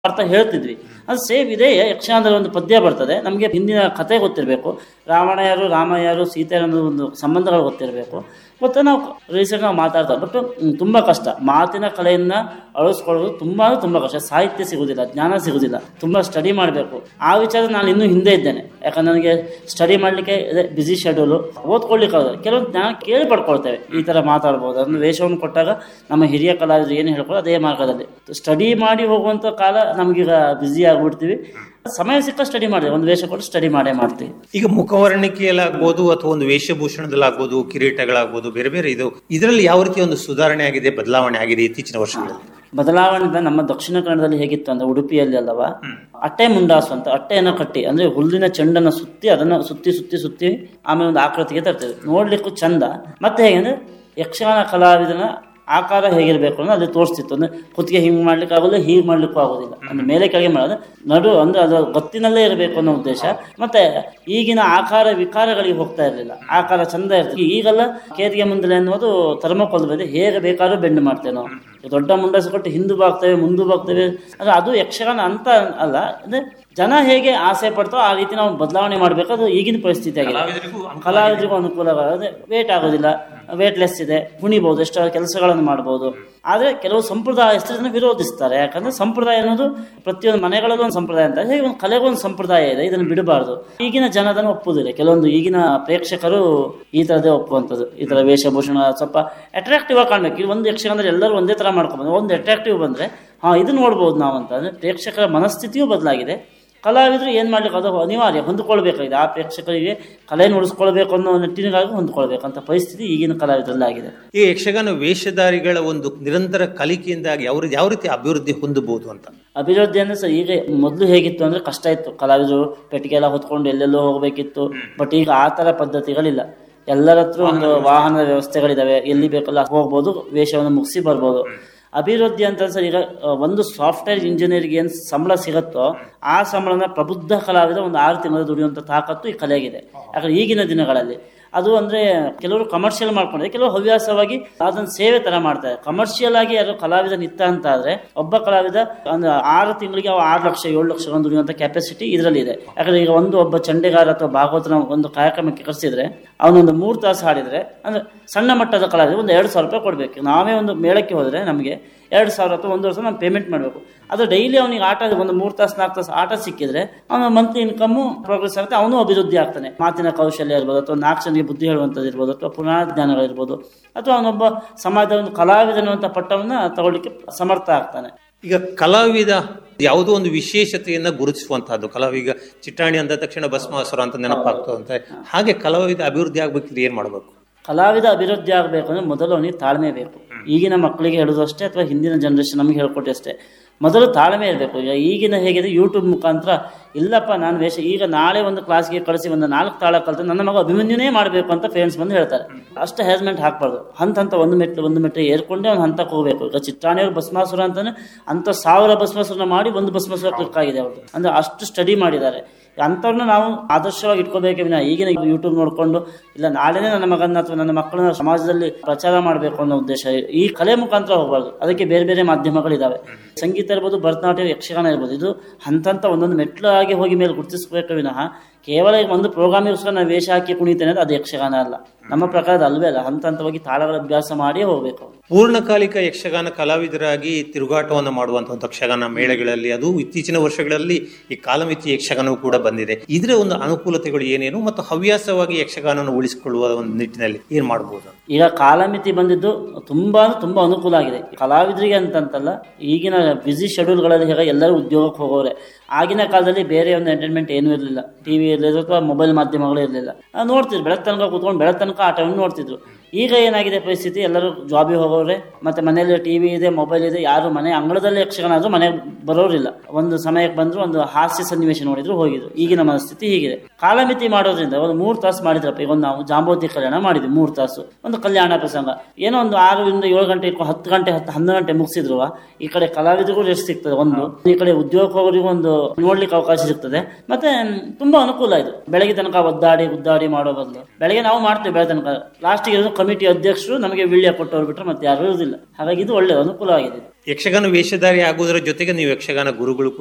ಅರ್ಥ ಹೇಳ್ತಿದ್ವಿ ಅದು ಸೇಮ್ ಇದೆ ಯಕ್ಷಗಾನದಲ್ಲಿ ಒಂದು ಪದ್ಯ ಬರ್ತದೆ ನಮಗೆ ಹಿಂದಿನ ಕತೆ ಗೊತ್ತಿರಬೇಕು ರಾವಣ ಯಾರು ರಾಮ ಯಾರು ಸೀತೆ ಅನ್ನೋ ಒಂದು ಸಂಬಂಧಗಳು ಗೊತ್ತಿರಬೇಕು ಮತ್ತು ನಾವು ರೀಸೆಂಟ್ ನಾವು ಮಾತಾಡ್ತಾ ಬಟ್ ತುಂಬ ಕಷ್ಟ ಮಾತಿನ ಕಲೆಯನ್ನು ಅಳಿಸ್ಕೊಳ್ಳೋದು ತುಂಬ ತುಂಬ ಕಷ್ಟ ಸಾಹಿತ್ಯ ಸಿಗೋದಿಲ್ಲ ಜ್ಞಾನ ಸಿಗೋದಿಲ್ಲ ತುಂಬ ಸ್ಟಡಿ ಮಾಡಬೇಕು ಆ ವಿಚಾರ ನಾನು ಇನ್ನೂ ಹಿಂದೆ ಇದ್ದೇನೆ ಯಾಕಂದ್ರೆ ನನಗೆ ಸ್ಟಡಿ ಮಾಡಲಿಕ್ಕೆ ಇದೆ ಬಿಸಿ ಶೆಡ್ಯೂಲು ಓದ್ಕೊಳ್ಳಿಕ್ಕೆ ಆಗೋದಿಲ್ಲ ಕೆಲವೊಂದು ಜ್ಞಾನ ಕೇಳಿ ಪಡ್ಕೊಳ್ತೇವೆ ಈ ಥರ ಮಾತಾಡ್ಬೋದು ಅದನ್ನು ವೇಷವನ್ನು ಕೊಟ್ಟಾಗ ನಮ್ಮ ಹಿರಿಯ ಕಲಾವಿದರು ಏನು ಹೇಳ್ಕೊಳ್ಳೋ ಅದೇ ಮಾರ್ಗದಲ್ಲಿ ಸ್ಟಡಿ ಮಾಡಿ ಹೋಗುವಂಥ ಕಾಲ ನಮಗೀಗ ಬ್ಯುಸಿ ಆಗಿಬಿಡ್ತೀವಿ ಸಮಯ ಸಿಕ್ಕ ಸ್ಟಡಿ ಮಾಡಿದೆ ಒಂದು ವೇಷ ಕೊಟ್ಟು ಸ್ಟಡಿ ಮಾಡೇ ಮಾಡ್ತೀವಿ ಈಗ ಮುಖವರ್ಣಿಕೆಯಲ್ಲಾಗ್ಬೋದು ಅಥವಾ ಒಂದು ವೇಷಭೂಷಣದಲ್ಲಾಗ್ಬೋದು ಕಿರೀಟಗಳಾಗ್ಬೋದು ಬೇರೆ ಬೇರೆ ಇದು ಇದರಲ್ಲಿ ಯಾವ ರೀತಿ ಒಂದು ಸುಧಾರಣೆ ಆಗಿದೆ ಬದಲಾವಣೆ ಆಗಿದೆ ಇತ್ತೀಚಿನ ವರ್ಷಗಳಲ್ಲಿ ಬದಲಾವಣೆ ನಮ್ಮ ದಕ್ಷಿಣ ಕನ್ನಡದಲ್ಲಿ ಹೇಗಿತ್ತು ಅಂದ್ರೆ ಉಡುಪಿಯಲ್ಲಿ ಅಲ್ಲವಾ ಅಟ್ಟೆ ಮುಂಡಾಸು ಅಂತ ಅಟ್ಟೆಯನ್ನು ಕಟ್ಟಿ ಅಂದ್ರೆ ಹುಲ್ಲಿನ ಚೆಂಡನ್ನು ಸುತ್ತಿ ಅದನ್ನು ಸುತ್ತಿ ಸುತ್ತಿ ಸುತ್ತಿ ಆಮೇಲೆ ಒಂದು ಆಕೃತಿಗೆ ತರ್ತೇವೆ ನೋಡ್ಲಿಕ್ಕೂ ಚಂದ ಮತ್ತೆ ಹೇಗೆ ಅಂದ್ರೆ ಯಕ್ಷಗಾನ ಕಲಾವಿದನ ಆಕಾರ ಹೇಗಿರಬೇಕು ಅನ್ನೋ ಅಲ್ಲಿ ತೋರಿಸ್ತಿತ್ತು ಅಂದ್ರೆ ಕುತ್ತಿಗೆ ಹಿಂಗೆ ಮಾಡ್ಲಿಕ್ಕೆ ಆಗೋದಿಲ್ಲ ಹೀಗೆ ಮಾಡ್ಲಿಕ್ಕೂ ಆಗೋದಿಲ್ಲ ಅಂದ್ರೆ ಮೇಲೆ ಕೆಳಗೆ ಮಾಡೋದು ನಡು ಅಂದ್ರೆ ಅದು ಗೊತ್ತಿನಲ್ಲೇ ಇರಬೇಕು ಅನ್ನೋ ಉದ್ದೇಶ ಮತ್ತೆ ಈಗಿನ ಆಕಾರ ವಿಕಾರಗಳಿಗೆ ಹೋಗ್ತಾ ಇರಲಿಲ್ಲ ಆಕಾರ ಚಂದ ಇರ್ತದೆ ಈಗೆಲ್ಲ ಕೇದಿಗೆ ಮುಂದಲೆ ಅನ್ನೋದು ಥರ್ಮೋಕೋಲ್ ಬೇರೆ ಹೇಗೆ ಬೇಕಾದ್ರೂ ಬೆಂಡ್ ಮಾಡ್ತೇವೆ ನಾವು ದೊಡ್ಡ ಮುಂಡಾಸು ಕೊಟ್ಟು ಹಿಂದೂ ಬಾಗ್ತೇವೆ ಮುಂದೂ ಬಾಗ್ತೇವೆ ಅಂದ್ರೆ ಅದು ಯಕ್ಷಗಾನ ಅಂತ ಅಲ್ಲ ಅಂದ್ರೆ ಜನ ಹೇಗೆ ಆಸೆ ಪಡ್ತಾರೋ ಆ ರೀತಿ ನಾವು ಬದಲಾವಣೆ ಮಾಡಬೇಕು ಅದು ಈಗಿನ ಪರಿಸ್ಥಿತಿ ಆಗಿದೆ ಕಲಾವಿದರಿಗೂ ಅನುಕೂಲ ಅದೇ ವೇಟ್ ಆಗೋದಿಲ್ಲ ವೇಟ್ಲೆಸ್ ಇದೆ ಕುಣಿಬಹುದು ಎಷ್ಟೋ ಕೆಲಸಗಳನ್ನು ಮಾಡ್ಬೋದು ಆದರೆ ಕೆಲವು ಸಂಪ್ರದಾಯಸ್ಥರನ್ನು ವಿರೋಧಿಸ್ತಾರೆ ಯಾಕಂದ್ರೆ ಸಂಪ್ರದಾಯ ಅನ್ನೋದು ಪ್ರತಿಯೊಂದು ಮನೆಗಳಲ್ಲೂ ಒಂದು ಸಂಪ್ರದಾಯ ಅಂತ ಹೇಗೆ ಒಂದು ಕಲೆಗೂ ಒಂದು ಸಂಪ್ರದಾಯ ಇದೆ ಇದನ್ನು ಬಿಡಬಾರ್ದು ಈಗಿನ ಜನ ಅದನ್ನು ಒಪ್ಪುವುದಿಲ್ಲ ಕೆಲವೊಂದು ಈಗಿನ ಪ್ರೇಕ್ಷಕರು ಈ ಥರದೇ ಒಪ್ಪುವಂಥದ್ದು ಈ ಥರ ವೇಷಭೂಷಣ ಸ್ವಲ್ಪ ಅಟ್ರಾಕ್ಟಿವ್ ಆಗಿ ಕಾಣ್ಬೇಕು ಈಗ ಒಂದು ಯಕ್ಷಗಾನದಲ್ಲಿ ಎಲ್ಲರೂ ಒಂದೇ ಥರ ಮಾಡ್ಕೊಬೋದು ಒಂದು ಅಟ್ರಾಕ್ಟಿವ್ ಬಂದರೆ ಹಾಂ ಇದು ನೋಡ್ಬೋದು ನಾವು ಅಂತ ಅಂದರೆ ಪ್ರೇಕ್ಷಕರ ಮನಸ್ಥಿತಿಯೂ ಬದಲಾಗಿದೆ ಕಲಾವಿದರು ಏನು ಮಾಡ್ಲಿಕ್ಕೆ ಅದು ಅನಿವಾರ್ಯ ಹೊಂದಿಕೊಳ್ಬೇಕಾಗಿದೆ ಆ ಪ್ರೇಕ್ಷಕರಿಗೆ ಕಲೆಯನ್ನು ಉಳಿಸ್ಕೊಳ್ಬೇಕು ಅನ್ನೋ ನಿಟ್ಟಿನಿಗಾಗಿ ಹೊಂದ್ಕೊಳ್ಬೇಕಂತ ಪರಿಸ್ಥಿತಿ ಈಗಿನ ಕಲಾವಿದರಲ್ಲಿ ಆಗಿದೆ ಈ ಯಕ್ಷಗಾನ ವೇಷಧಾರಿಗಳ ಒಂದು ನಿರಂತರ ಕಲಿಕೆಯಿಂದಾಗಿ ಯಾವ ಯಾವ ರೀತಿ ಅಭಿವೃದ್ಧಿ ಹೊಂದಬಹುದು ಅಂತ ಅಭಿವೃದ್ಧಿ ಅಂದ್ರೆ ಸರ್ ಈಗ ಮೊದಲು ಹೇಗಿತ್ತು ಅಂದ್ರೆ ಕಷ್ಟ ಇತ್ತು ಕಲಾವಿದರು ಪೆಟ್ಟಿಗೆ ಎಲ್ಲ ಹೊತ್ಕೊಂಡು ಎಲ್ಲೆಲ್ಲೋ ಹೋಗಬೇಕಿತ್ತು ಬಟ್ ಈಗ ಆ ಥರ ಪದ್ಧತಿಗಳಿಲ್ಲ ಎಲ್ಲರ ಹತ್ರ ಒಂದು ವಾಹನದ ವ್ಯವಸ್ಥೆಗಳಿದಾವೆ ಎಲ್ಲಿ ಬೇಕಲ್ಲ ಹೋಗ್ಬೋದು ವೇಷವನ್ನು ಮುಗಿಸಿ ಬರ್ಬೋದು ಅಭಿವೃದ್ಧಿ ಅಂತ ಸರ್ ಈಗ ಆ, ಒಂದು ಸಾಫ್ಟ್ವೇರ್ ಇಂಜಿನಿಯರ್ಗೆ ಏನು ಸಂಬಳ ಸಿಗುತ್ತೋ ಆ ಸಂಬಳನ ಪ್ರಬುದ್ಧ ಕಲಾವಿದ ಒಂದು ಆರು ತಿಂಗಳು ದುಡಿಯುವಂಥ ತಾಕತ್ತು ಈ ಕಲೆಗಿದೆ ಯಾಕಂದ್ರೆ ಈಗಿನ ದಿನಗಳಲ್ಲಿ ಅದು ಅಂದ್ರೆ ಕೆಲವರು ಕಮರ್ಷಿಯಲ್ ಮಾಡ್ಕೊಂಡಿದ್ದಾರೆ ಕೆಲವರು ಹವ್ಯಾಸವಾಗಿ ಅದನ್ನ ಸೇವೆ ತರ ಮಾಡ್ತಾರೆ ಕಮರ್ಷಿಯಲ್ ಆಗಿ ಯಾರು ಕಲಾವಿದ ನಿತ್ತ ಅಂತ ಆದ್ರೆ ಒಬ್ಬ ಕಲಾವಿದ ಅಂದ್ರೆ ಆರು ತಿಂಗಳಿಗೆ ಅವ ಆರು ಲಕ್ಷ ಏಳು ಲಕ್ಷ ದುಡಿಯುವಂತ ಕೆಪಾಸಿಟಿ ಇದರಲ್ಲಿ ಇದೆ ಯಾಕಂದ್ರೆ ಈಗ ಒಂದು ಒಬ್ಬ ಚಂಡೆಗಾರ ಅಥವಾ ಭಾಗವತನ ಒಂದು ಕಾರ್ಯಕ್ರಮಕ್ಕೆ ಕರೆಸಿದ್ರೆ ಅವನೊಂದು ಮೂರು ತಾಸು ಹಾಡಿದ್ರೆ ಅಂದ್ರೆ ಸಣ್ಣ ಮಟ್ಟದ ಕಲಾವಿದ ಒಂದು ಎರಡು ಸಾವಿರ ರೂಪಾಯಿ ಕೊಡ್ಬೇಕು ನಾವೇ ಒಂದು ಮೇಳಕ್ಕೆ ಹೋದ್ರೆ ನಮಗೆ ಎರಡು ಸಾವಿರ ಅಥವಾ ಒಂದು ವರ್ಷ ನಾವು ಪೇಮೆಂಟ್ ಮಾಡಬೇಕು ಅದು ಡೈಲಿ ಅವನಿಗೆ ಆಟ ಒಂದು ಮೂರು ತಾಸು ನಾಲ್ಕು ತಾಸು ಆಟ ಸಿಕ್ಕಿದ್ರೆ ಅವನ ಮಂತ್ಲಿ ಇನ್ಕಮ್ಮು ಪ್ರೋಗ್ರೆಸ್ ಆಗುತ್ತೆ ಅವನು ಅಭಿವೃದ್ಧಿ ಆಗ್ತಾನೆ ಮಾತಿನ ಕೌಶಲ್ಯ ಇರ್ಬೋದು ಅಥವಾ ನಾಲ್ಕು ಜನರಿಗೆ ಬುದ್ಧಿ ಹೇಳುವಂಥದ್ದು ಇರ್ಬೋದು ಅಥವಾ ಪುನಃ ಜ್ಞಾನಗಳಿರ್ಬೋದು ಅಥವಾ ಅವನೊಬ್ಬ ಸಮಾಜದ ಒಂದು ಕಲಾವಿದನು ಅಂತ ಪಟ್ಟವನ್ನು ತಗೊಳ್ಳಿಕ್ಕೆ ಸಮರ್ಥ ಆಗ್ತಾನೆ ಈಗ ಕಲಾವಿದ ಯಾವುದೋ ಒಂದು ವಿಶೇಷತೆಯನ್ನ ಗುರುತಿಸುವಂತಹದ್ದು ಕಲಾವಿಗ ಚಿಟ್ಟಾಣಿ ಅಂದ ತಕ್ಷಣ ಭಸ್ಮಾಸುರ ಅಂತ ನೆನಪಾಗ್ತದಂತೆ ಹಾಗೆ ಕಲಾವಿದ ಅಭಿವೃದ್ಧಿ ಆಗ್ಬೇಕಿದ್ರೆ ಏನ್ ಮಾಡ್ಬೇಕು ಕಲಾವಿದ ಅಭಿವೃದ್ಧಿ ಆಗಬೇಕು ಅಂದ್ರೆ ಮೊದಲು ಅವನಿಗೆ ತಾಳ್ಮೆ ಬೇಕು ಈಗಿನ ಮಕ್ಕಳಿಗೆ ಹೇಳೋದು ಅಷ್ಟೇ ಅಥವಾ ಹಿಂದಿನ ಜನರೇಷನ್ ನಮಗೆ ಹೇಳ್ಕೊಟ್ಟೆ ಅಷ್ಟೇ ಮೊದಲು ತಾಳ್ಮೆ ಇರಬೇಕು ಈಗ ಈಗಿನ ಹೇಗಿದೆ ಯೂಟ್ಯೂಬ್ ಮುಖಾಂತರ ಇಲ್ಲಪ್ಪ ನಾನು ವೇಷ ಈಗ ನಾಳೆ ಒಂದು ಕ್ಲಾಸ್ಗೆ ಕಳಿಸಿ ಒಂದು ನಾಲ್ಕು ತಾಳ ಕಲಿತು ನನ್ನ ಮಗ ಅಭಿಮನ್ಯುನೇ ಮಾಡಬೇಕು ಅಂತ ಪೇರೆಂಟ್ಸ್ ಬಂದು ಹೇಳ್ತಾರೆ ಅಷ್ಟು ಹೆಜ್ಮೆಂಟ್ ಹಾಕ್ಬಾರ್ದು ಹಂತ ಹಂತ ಒಂದು ಮೆಟ್ಲು ಒಂದು ಮೆಟ್ಲು ಏರ್ಕೊಂಡೇ ಒಂದು ಹಂತಕ್ಕೆ ಹೋಗಬೇಕು ಈಗ ಚಿಟ್ಟಾಣಿಯವರು ಭಸ್ಮಾಸುರ ಅಂತಾನೆ ಅಂತ ಸಾವಿರ ಭಸ್ಮಾಸುರನ ಮಾಡಿ ಒಂದು ಭಸ್ಮಾಸುರ ಕ್ಲಿಕ್ ಆಗಿದೆ ಅವ್ರದ್ದು ಅಂದ್ರೆ ಅಷ್ಟು ಸ್ಟಡಿ ಮಾಡಿದ್ದಾರೆ ಅಂಥವ್ರನ್ನ ನಾವು ಆದರ್ಶವಾಗಿ ಇಟ್ಕೋಬೇಕೆ ವಿನ ಈಗಿನ ಯೂಟ್ಯೂಬ್ ನೋಡಿಕೊಂಡು ಇಲ್ಲ ನಾಳೆನೇ ನನ್ನ ಮಗನ ಅಥವಾ ನನ್ನ ಮಕ್ಕಳನ್ನ ಸಮಾಜದಲ್ಲಿ ಪ್ರಚಾರ ಮಾಡಬೇಕು ಅನ್ನೋ ಉದ್ದೇಶ ಈ ಕಲೆ ಮುಖಾಂತರ ಹೋಗಬಾರ್ದು ಅದಕ್ಕೆ ಬೇರೆ ಬೇರೆ ಮಾಧ್ಯಮಗಳಿದಾವೆ ಸಂಗೀತ ಇರ್ಬೋದು ಭರತನಾಟ್ಯ ಯಕ್ಷಗಾನ ಇರ್ಬೋದು ಇದು ಹಂತ ಹಂತ ಒಂದೊಂದು ಮೆಟ್ಲು ಆಗಿ ಹೋಗಿ ಮೇಲೆ ಗುರುತಿಸಬೇಕು ವಿನಃ ಕೇವಲ ಈಗ ಒಂದು ಪ್ರೋಗ್ರಾಮಿಗೋಸ್ಕರ ನಾನು ವೇಷ ಹಾಕಿ ಕುಣಿತೇನೆ ಅಂದ್ರೆ ಅದು ಯಕ್ಷಗಾನ ಅಲ್ಲ ನಮ್ಮ ಪ್ರಕಾರದ ಅಲ್ವೇ ಅಲ್ಲ ಹಂತ ಹಂತವಾಗಿ ತಾಳಗಳ ಅಭ್ಯಾಸ ಮಾಡಿ ಹೋಗಬೇಕು ಪೂರ್ಣಕಾಲಿಕ ಯಕ್ಷಗಾನ ಕಲಾವಿದರಾಗಿ ತಿರುಗಾಟವನ್ನು ಮಾಡುವಂತಹ ಒಂದು ಯಕ್ಷಗಾನ ಮೇಳಗಳಲ್ಲಿ ಅದು ಇತ್ತೀಚಿನ ವರ್ಷಗಳಲ್ಲಿ ಈ ಕಾಲಮಿತಿ ಯಕ್ಷಗಾನವೂ ಕೂಡ ಬಂದಿದೆ ಇದರ ಒಂದು ಅನುಕೂಲತೆಗಳು ಏನೇನು ಮತ್ತು ಹವ್ಯಾಸವಾಗಿ ಯಕ್ಷಗಾನವನ್ನು ಉಳಿಸಿಕೊಳ್ಳುವ ಒಂದು ನಿಟ್ಟಿನಲ್ಲಿ ಏನ್ ಮಾಡಬಹುದು ಈಗ ಕಾಲಮಿತಿ ಬಂದಿದ್ದು ತುಂಬಾ ಅಂದ್ರೆ ತುಂಬಾ ಅನುಕೂಲ ಆಗಿದೆ ಕಲಾವಿದರಿಗೆ ಅಂತಂತಲ್ಲ ಈಗಿನ ಬ್ಯುಸಿ ಶೆಡ್ಯೂಲ್ಗಳಲ್ಲಿ ಹೇಗೆ ಎಲ್ಲರೂ ಉದ್ಯೋಗಕ್ಕೆ ಹೋಗೋರೆ ಆಗಿನ ಕಾಲದಲ್ಲಿ ಬೇರೆ ಒಂದು ಎಂಟರ್ಟೈನ್ಮೆಂಟ್ ಏನೂ ಇರಲಿಲ್ಲ ಟಿ ವಿ ಇರಲಿಲ್ಲ ಅಥವಾ ಮೊಬೈಲ್ ಮಾಧ್ಯಮಗಳು ಇರಲಿಲ್ಲ ನೋಡ್ತಿದ್ರು ಬೆಳಗ್ಗೆ ತನಕ ಕೂತ್ಕೊಂಡು ಬೆಳಗ್ಗೆ ತನಕ ಆಟವನ್ನು ನೋಡ್ತಿದ್ರು ಈಗ ಏನಾಗಿದೆ ಪರಿಸ್ಥಿತಿ ಎಲ್ಲರೂ ಜಾಬಿಗೆ ಹೋಗೋರೆ ಮತ್ತೆ ಮನೆಯಲ್ಲಿ ಟಿ ವಿ ಇದೆ ಮೊಬೈಲ್ ಇದೆ ಯಾರು ಮನೆ ಅಂಗಳದಲ್ಲಿ ಯಕ್ಷಗಾನ ಆದ್ರೂ ಮನೆಗೆ ಬರೋರಿಲ್ಲ ಒಂದು ಸಮಯಕ್ಕೆ ಬಂದ್ರು ಒಂದು ಹಾಸ್ಯ ಸನ್ನಿವೇಶ ನೋಡಿದ್ರು ಹೋಗಿದ್ರು ಈಗಿನ ಮನಸ್ಥಿತಿ ಹೀಗಿದೆ ಕಾಲಮಿತಿ ಮಾಡೋದ್ರಿಂದ ಒಂದು ಮೂರು ತಾಸು ಮಾಡಿದ್ರಪ್ಪ ಈಗ ಒಂದು ನಾವು ಜಾಂಬೋತಿ ಕಲ್ಯಾಣ ಮಾಡಿದ್ವಿ ಮೂರು ತಾಸು ಒಂದು ಕಲ್ಯಾಣ ಪ್ರಸಂಗ ಏನೋ ಒಂದು ಆರರಿಂದ ಏಳು ಗಂಟೆ ಇಟ್ಕೊಂಡು ಹತ್ತು ಗಂಟೆ ಹತ್ತು ಹನ್ನೊಂದು ಗಂಟೆ ಮುಗಿಸಿದ್ರು ಈ ಕಡೆ ಕಲಾವಿದರಿಗೂ ರೆಸ್ಟ್ ಸಿಗ್ತದೆ ಒಂದು ಈ ಕಡೆ ಉದ್ಯೋಗಕ್ಕೆ ಹೋಗೋರಿಗೂ ಒಂದು ನೋಡ್ಲಿಕ್ಕೆ ಅವಕಾಶ ಸಿಗ್ತದೆ ಮತ್ತೆ ಮ್, ತುಂಬಾ ಅನುಕೂಲ ಇದು ಬೆಳಗ್ಗೆ ತನಕ ಒದ್ದಾಡಿ ಉದ್ದಾಡಿ ಮಾಡೋ ಬದಲು ಬೆಳಗ್ಗೆ ನಾವು ಮಾಡ್ತೇವೆ ಬೆಳಗ್ಗೆ ತನಕ ಲಾಸ್ಟಿಗೆ ಇರೋದು ಕಮಿಟಿ ಅಧ್ಯಕ್ಷರು ನಮಗೆ ವಿಳ್ಯ ಕೊಟ್ಟವ್ರು ಬಿಟ್ರೆ ಮತ್ತೆ ಯಾರು ಇರುವುದಿಲ್ಲ ಹಾಗಾಗಿ ಇದು ಒಳ್ಳೆ ಅನುಕೂಲವಾಗಿದೆ ಯಕ್ಷಗಾನ ವೇಷಧಾರಿ ಆಗುವುದರ ಜೊತೆಗೆ ನೀವು ಯಕ್ಷಗಾನ ಗುರುಗಳು